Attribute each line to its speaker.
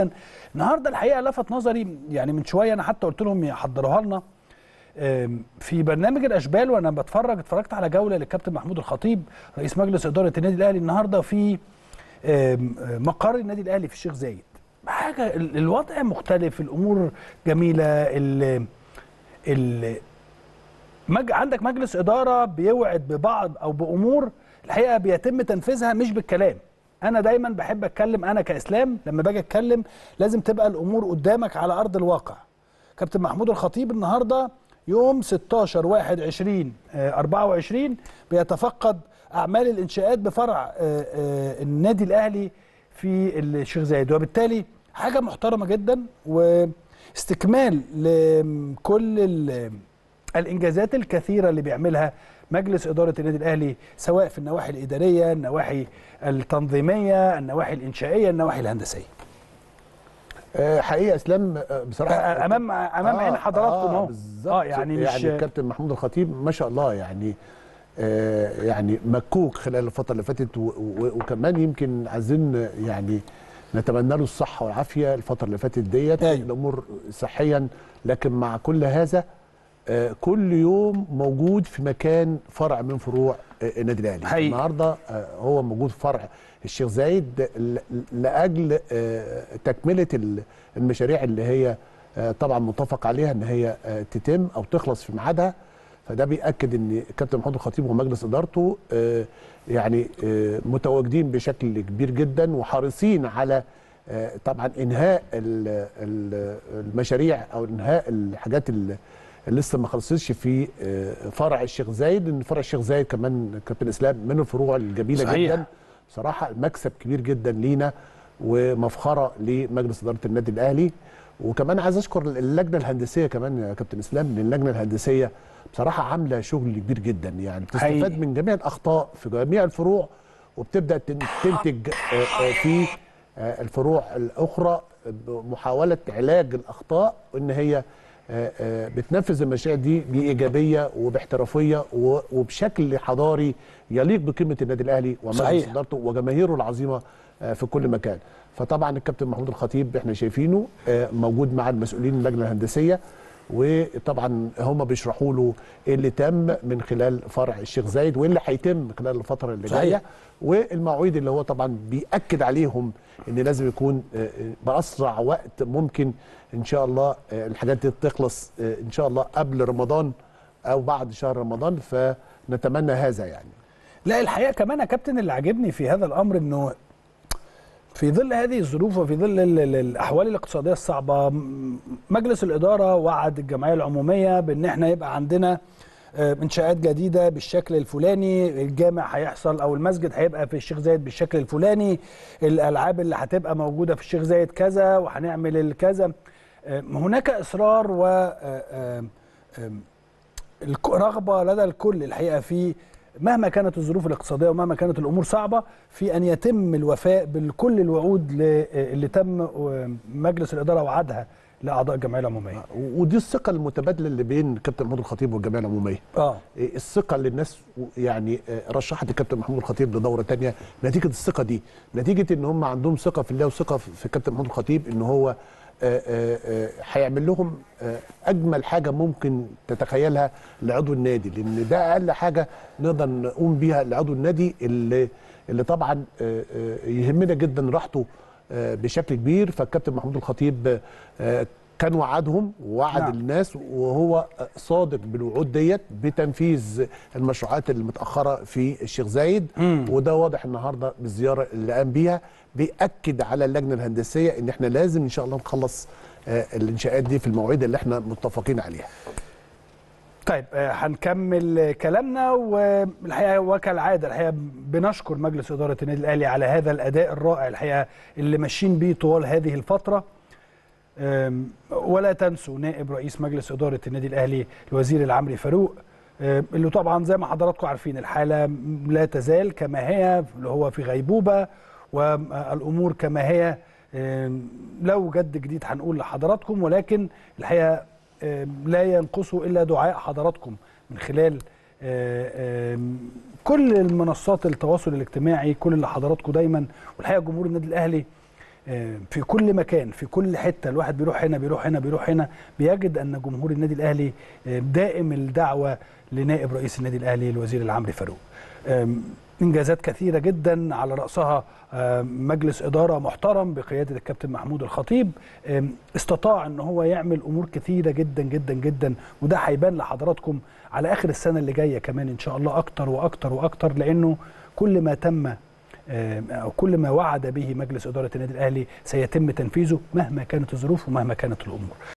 Speaker 1: النهارده الحقيقه لفت نظري يعني من شويه انا حتى قلت لهم يحضروها لنا آم، في برنامج الاشبال وانا بتفرج اتفرجت على جوله للكابتن محمود الخطيب رئيس مجلس اداره النادي الاهلي النهارده في آم، مقر النادي الاهلي في الشيخ زايد حاجه ال- الوضع مختلف الامور جميله ال ال مج... عندك مجلس اداره بيوعد ببعض او بامور الحقيقه بيتم تنفيذها مش بالكلام انا دايما بحب اتكلم انا كاسلام لما باجي اتكلم لازم تبقى الامور قدامك على ارض الواقع كابتن محمود الخطيب النهارده يوم 16 1 20 آه، 24 بيتفقد اعمال الانشاءات بفرع آه، آه، النادي الاهلي في الشيخ زايد وبالتالي حاجه محترمه جدا واستكمال لكل ال- الانجازات الكثيره اللي بيعملها مجلس اداره النادي الاهلي سواء في النواحي الاداريه، النواحي التنظيميه، النواحي الانشائيه، النواحي الهندسيه.
Speaker 2: آه، حقيقه اسلام آه، بصراحه
Speaker 1: آه، امام امام عين حضراتكم اهو
Speaker 2: بالظبط
Speaker 1: اه يعني مش
Speaker 2: يعني الكابتن محمود الخطيب ما شاء الله يعني آه يعني مكوك خلال الفتره اللي فاتت و- و- وكمان يمكن عايزين يعني نتمنى له الصحه والعافيه الفتره اللي فاتت ديت
Speaker 1: أيوة.
Speaker 2: الامور صحيا لكن مع كل هذا آه كل يوم موجود في مكان فرع من فروع آه، النادي الاهلي
Speaker 1: حقيقي.
Speaker 2: النهارده آه، هو موجود في فرع الشيخ زايد ل- لاجل آه، تكمله ال- المشاريع اللي هي آه، طبعا متفق عليها ان هي آه، تتم او تخلص في ميعادها فده بياكد ان الكابتن محمود الخطيب ومجلس ادارته آه، يعني آه، متواجدين بشكل كبير جدا وحريصين على آه، طبعا انهاء ال- ال- المشاريع او انهاء الحاجات اللي اللي لسه ما خلصتش في آه، فرع الشيخ زايد ان فرع الشيخ زايد كمان كابتن اسلام من الفروع الجميله
Speaker 1: صحيح.
Speaker 2: جدا بصراحه مكسب كبير جدا لينا ومفخره لمجلس اداره النادي الاهلي وكمان عايز اشكر اللجنه الهندسيه كمان يا كابتن اسلام ان اللجنه الهندسيه بصراحه عامله شغل كبير جدا يعني
Speaker 1: حقيقي.
Speaker 2: بتستفاد من جميع الاخطاء في جميع الفروع وبتبدا تن- تنتج آه، آه، في آه، الفروع الاخرى محاوله علاج الاخطاء وان هي آه، آه، بتنفذ المشاريع دي بايجابيه وباحترافيه و- وبشكل حضاري يليق بقيمه النادي الاهلي ومجلس
Speaker 1: صحيح.
Speaker 2: ادارته وجماهيره العظيمه آه، في كل مكان فطبعا الكابتن محمود الخطيب احنا شايفينه آه، موجود مع المسؤولين اللجنه الهندسيه وطبعا هم بيشرحوا له ايه اللي تم من خلال فرع الشيخ زايد وايه اللي هيتم خلال الفتره اللي
Speaker 1: صحيح.
Speaker 2: جايه والمواعيد اللي هو طبعا بياكد عليهم ان لازم يكون آه، آه، باسرع وقت ممكن ان شاء الله آه، الحاجات دي تخلص آه، ان شاء الله قبل رمضان او بعد شهر رمضان فنتمنى هذا يعني
Speaker 1: لا الحقيقه كمان يا كابتن اللي عاجبني في هذا الامر انه في ظل هذه الظروف وفي ظل ال- ال- الاحوال الاقتصاديه الصعبه م- مجلس الاداره وعد الجمعيه العموميه بان احنا يبقى عندنا آه، انشاءات جديده بالشكل الفلاني الجامع هيحصل او المسجد هيبقى في الشيخ زايد بالشكل الفلاني الالعاب اللي هتبقى موجوده في الشيخ زايد كذا وهنعمل الكذا آه، هناك اصرار و آه، آه، آه، الك- رغبه لدى الكل الحقيقه في مهما كانت الظروف الاقتصاديه ومهما كانت الامور صعبه في ان يتم الوفاء بكل الوعود ل- اللي تم مجلس الاداره وعدها لاعضاء الجمعيه العموميه.
Speaker 2: ودي الثقه المتبادله اللي بين كابتن محمود الخطيب والجمعيه العموميه
Speaker 1: اه
Speaker 2: إيه الثقه اللي الناس يعني آه، رشحت الكابتن محمود الخطيب لدوره تانية نتيجه الثقه دي نتيجه ان هم عندهم ثقه في الله وثقه في في كابتن محمود الخطيب ان هو آه، آه، آه، هيعمل لهم آه، اجمل حاجه ممكن تتخيلها لعضو النادي لان ده اقل حاجه نقدر نقوم بيها لعضو النادي اللي اللي طبعا آه، آه، يهمنا جدا راحته آه، بشكل كبير فالكابتن محمود الخطيب آه، كان وعدهم ووعد
Speaker 1: نعم.
Speaker 2: نعم. الناس وهو صادق بالوعود ديت بتنفيذ المشروعات المتاخره في الشيخ زايد
Speaker 1: مم.
Speaker 2: وده واضح النهارده بالزياره اللي قام بيها بياكد على اللجنه الهندسيه ان احنا لازم ان شاء الله نخلص آه، الانشاءات دي في المواعيد اللي احنا متفقين عليها
Speaker 1: طيب آه، هنكمل كلامنا والحقيقه وكالعاده الحقيقه بنشكر مجلس اداره النادي الاهلي على هذا الاداء الرائع الحقيقه اللي ماشيين بيه طوال هذه الفتره آم، ولا تنسوا نائب رئيس مجلس اداره النادي الاهلي الوزير العمري فاروق آم، اللي طبعا زي ما حضراتكم عارفين الحاله لا تزال كما هي اللي هو في غيبوبه والامور كما هي آم، لو جد جديد هنقول لحضراتكم ولكن الحقيقه آم، لا ينقص الا دعاء حضراتكم من خلال آه، آم، كل المنصات التواصل الاجتماعي كل اللي حضراتكم دايما والحقيقه جمهور النادي الاهلي آه، في كل مكان في كل حته الواحد بيروح هنا بيروح هنا بيروح هنا بيجد ان جمهور النادي الاهلي آه، دائم الدعوه لنائب رئيس النادي الاهلي الوزير العمري فاروق آم، انجازات كثيره جدا على راسها آم، مجلس اداره محترم بقياده الكابتن محمود الخطيب آم، استطاع ان هو يعمل امور كثيره جدا جدا جدا وده هيبان لحضراتكم على اخر السنه اللي جايه كمان ان شاء الله اكتر واكتر واكتر لانه كل ما تم آم، او كل ما وعد به مجلس اداره النادي الاهلي سيتم تنفيذه مهما كانت الظروف ومهما كانت الامور